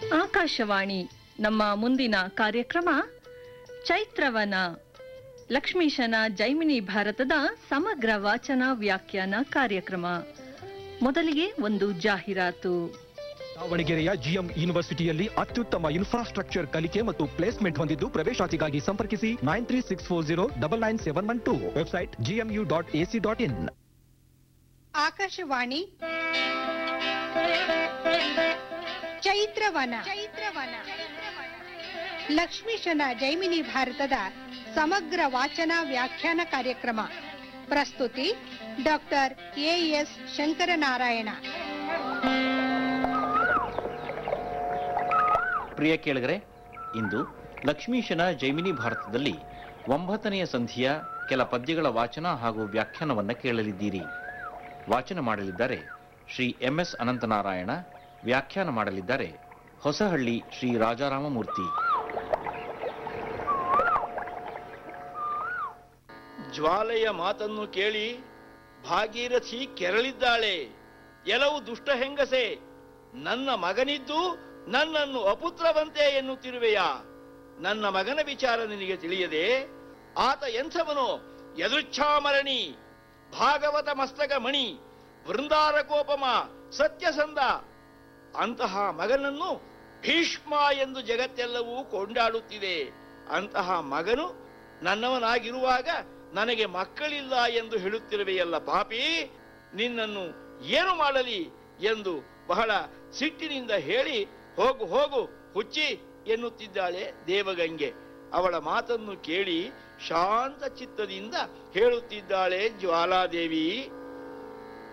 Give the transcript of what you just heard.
ಆಕಾಶವಾಣಿ ನಮ್ಮ ಮುಂದಿನ ಕಾರ್ಯಕ್ರಮ ಚೈತ್ರವನ ಲಕ್ಷ್ಮೀಶನ ಜೈಮಿನಿ ಭಾರತದ ಸಮಗ್ರ ವಾಚನ ವ್ಯಾಖ್ಯಾನ ಕಾರ್ಯಕ್ರಮ ಮೊದಲಿಗೆ ಒಂದು ಜಾಹೀರಾತು ದಾವಣಗೆರೆಯ ಜಿಎಂ ಯೂನಿವರ್ಸಿಟಿಯಲ್ಲಿ ಅತ್ಯುತ್ತಮ ಇನ್ಫ್ರಾಸ್ಟ್ರಕ್ಚರ್ ಕಲಿಕೆ ಮತ್ತು ಪ್ಲೇಸ್ಮೆಂಟ್ ಹೊಂದಿದ್ದು ಪ್ರವೇಶಾತಿಗಾಗಿ ಸಂಪರ್ಕಿಸಿ nine three six four zero double nine seven one two website GMU dot AC dot in Akashvani Chaitravana Chaitravana ಲಕ್ಷ್ಮೀಶನ ಜೈಮಿನಿ ಭಾರತದ ಸಮಗ್ರ ವಾಚನ ವ್ಯಾಖ್ಯಾನ ಕಾರ್ಯಕ್ರಮ ಪ್ರಸ್ತುತಿ ಡಾಕ್ಟರ್ ಎ ಎಸ್ ಶಂಕರನಾರಾಯಣ ಪ್ರಿಯ ಕೇಳಿಗರೆ ಇಂದು ಲಕ್ಷ್ಮೀಶನ ಜೈಮಿನಿ ಭಾರತದಲ್ಲಿ ಒಂಬತ್ತನೆಯ ಸಂಧಿಯ ಕೆಲ ಪದ್ಯಗಳ ವಾಚನ ಹಾಗೂ ವ್ಯಾಖ್ಯಾನವನ್ನು ಕೇಳಲಿದ್ದೀರಿ ವಾಚನ ಮಾಡಲಿದ್ದಾರೆ ಶ್ರೀ ಎಂ ಎಸ್ ಅನಂತನಾರಾಯಣ ವ್ಯಾಖ್ಯಾನ ಮಾಡಲಿದ್ದಾರೆ ಹೊಸಹಳ್ಳಿ ಶ್ರೀ ರಾಜಾರಾಮಮೂರ್ತಿ ಜ್ವಾಲೆಯ ಮಾತನ್ನು ಕೇಳಿ ಭಾಗೀರಥಿ ಕೆರಳಿದ್ದಾಳೆ ಎಲವು ದುಷ್ಟ ಹೆಂಗಸೆ ನನ್ನ ಮಗನಿದ್ದು ನನ್ನನ್ನು ಅಪುತ್ರವಂತೆ ಎನ್ನುತ್ತಿರುವೆಯಾ ನನ್ನ ಮಗನ ವಿಚಾರ ನಿನಗೆ ತಿಳಿಯದೆ ಆತ ಎಂಥವನು ಯದೃಚ್ಛಾಮರಣಿ ಭಾಗವತ ಮಸ್ತಕ ಮಣಿ ವೃಂದಾರಕೋಪಮ ಸತ್ಯಸಂಧ ಅಂತಹ ಮಗನನ್ನು ಭೀಷ್ಮ ಎಂದು ಜಗತ್ತೆಲ್ಲವೂ ಕೊಂಡಾಡುತ್ತಿದೆ ಅಂತಹ ಮಗನು ನನ್ನವನಾಗಿರುವಾಗ ನನಗೆ ಮಕ್ಕಳಿಲ್ಲ ಎಂದು ಹೇಳುತ್ತಿರುವೆಯಲ್ಲ ಪಾಪಿ ನಿನ್ನನ್ನು ಏನು ಮಾಡಲಿ ಎಂದು ಬಹಳ ಸಿಟ್ಟಿನಿಂದ ಹೇಳಿ ಹೋಗು ಹೋಗು ಹುಚ್ಚಿ ಎನ್ನುತ್ತಿದ್ದಾಳೆ ದೇವಗಂಗೆ ಅವಳ ಮಾತನ್ನು ಕೇಳಿ ಶಾಂತ ಚಿತ್ತದಿಂದ ಹೇಳುತ್ತಿದ್ದಾಳೆ ಜ್ವಾಲಾದೇವಿ